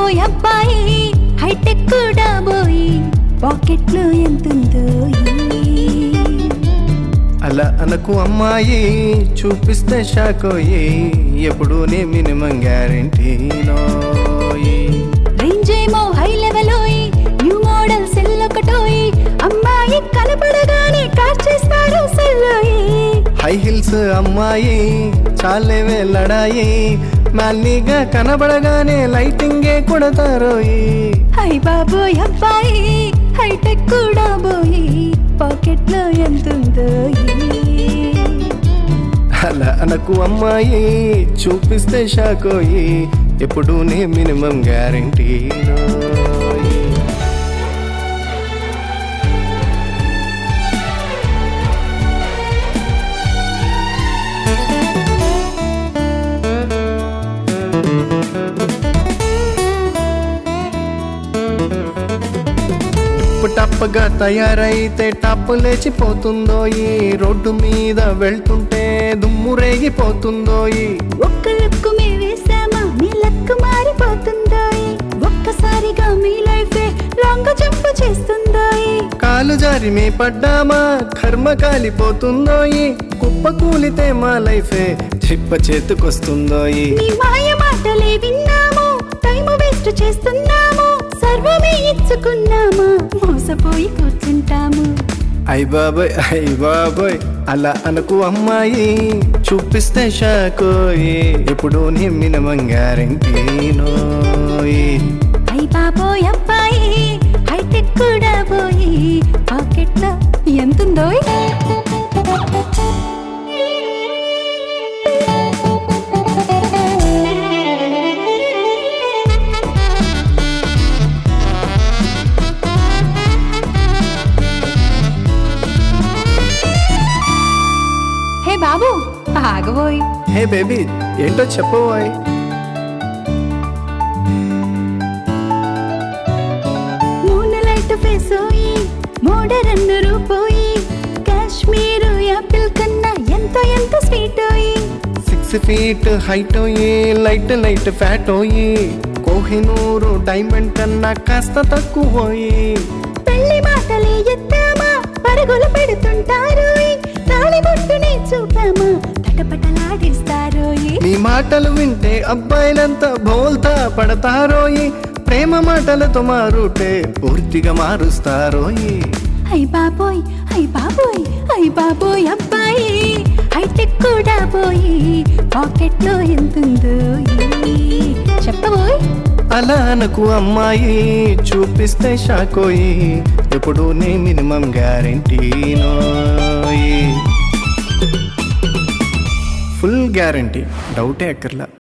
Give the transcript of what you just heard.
బాబోయ్ అబ్బాయి హైటెక్ కూడా పోయి పాకెట్లో ఎంతుందో అలా అనకు అమ్మాయి చూపిస్తే షాకోయి ఎప్పుడు నీ మినిమం గ్యారంటీనో రేంజ్ ఏమో high level new model cell ఒకటోయి అమ్మాయి కనపడగానే కార్ చేస్తారు సెల్లోయి హై హిల్స్ అమ్మాయి చాలేవే లడాయి మాలిగా కనబడగానే లైటింగే కొడతారోయి హై బాబోయ్ అబ్బాయి హైటెక్ కూడా పోయి పాకెట్లో ఎంతుందో అలా అనకు అమ్మాయి చూపిస్తే షాకోయి ఎప్పుడు నీ మినిమం గ్యారంటీనో టప్పగా తయారైతే టప్పు లేచిపోతుందో ఈ రోడ్డు మీద వెళ్తుంటే దుమ్ము రేగిపోతుందో ఈ ఒక్క లుక్కు మీ వేసామా మీ లక్కు మారిపోతుందో ఒక్కసారిగా మీ లైఫే లాంగ్ జంప్ చేస్తుందో కాలు జారి మీ పడ్డామా కర్మ కాలిపోతుందో ఈ కుప్ప కూలితే మా లైఫే చిప్ప చేతుకొస్తుందో ఈ మీ మాయ మాటలే విన్నాము టైం వేస్ట్ చేస్తున్నాము సర్వమే ఇచ్చుకున్నామా మోసపోయి కూర్చుంటాము అయ్ బాబాయ్ అయ్ బాబాయ్ అలా అనకు అమ్మాయి చూపిస్తే షాకోయి ఎప్పుడు నీ మినిమం గ్యారంటీనోయి అయ్ బాబోయ్ అబ్బాయి హైటెక్ కూడా పోయి పాకెట్లో ఎంతుందో హే బాబు ఆగబోయ్ హే బేబీ ఏంటో చెప్పబోయ్ మూన్ లైట్ ఫేస్ పోయి మోడరన్ రూపోయి కాశ్మీర్ యాపిల్ కన్నా ఎంతో ఎంతో స్వీట్ అయి సిక్స్ ఫీట్ హైట్ అయ్యి లైట్ లైట్ ఫ్యాట్ అయ్యి కోహినూరు డైమండ్ కన్నా కాస్త తక్కువ పెళ్లి మాటలే ఎత్తామా పరుగులు పెడుతుంటారు తాళి బొట్టుని చూపామా తటపటలాడిస్తారు నీ మాటలు వింటే అబ్బాయిలంతా బోల్తా పడతారోయి ప్రేమ మాటలతో మారుటే పూర్తిగా మారుస్తారోయి హై బాబోయ్ హై బాబోయ్ హై బాబోయ్ అబ్బాయి హైటెక్ కూడా పోయి పాకెట్లో ఎంతుందో చెప్పబోయ్ అలా అనకు అమ్మాయి చూపిస్తే షాకోయి ఎప్పుడు నీ మినిమం గ్యారంటీనోయి ఫుల్ గ్యారంటీ డౌటే అక్కర్లా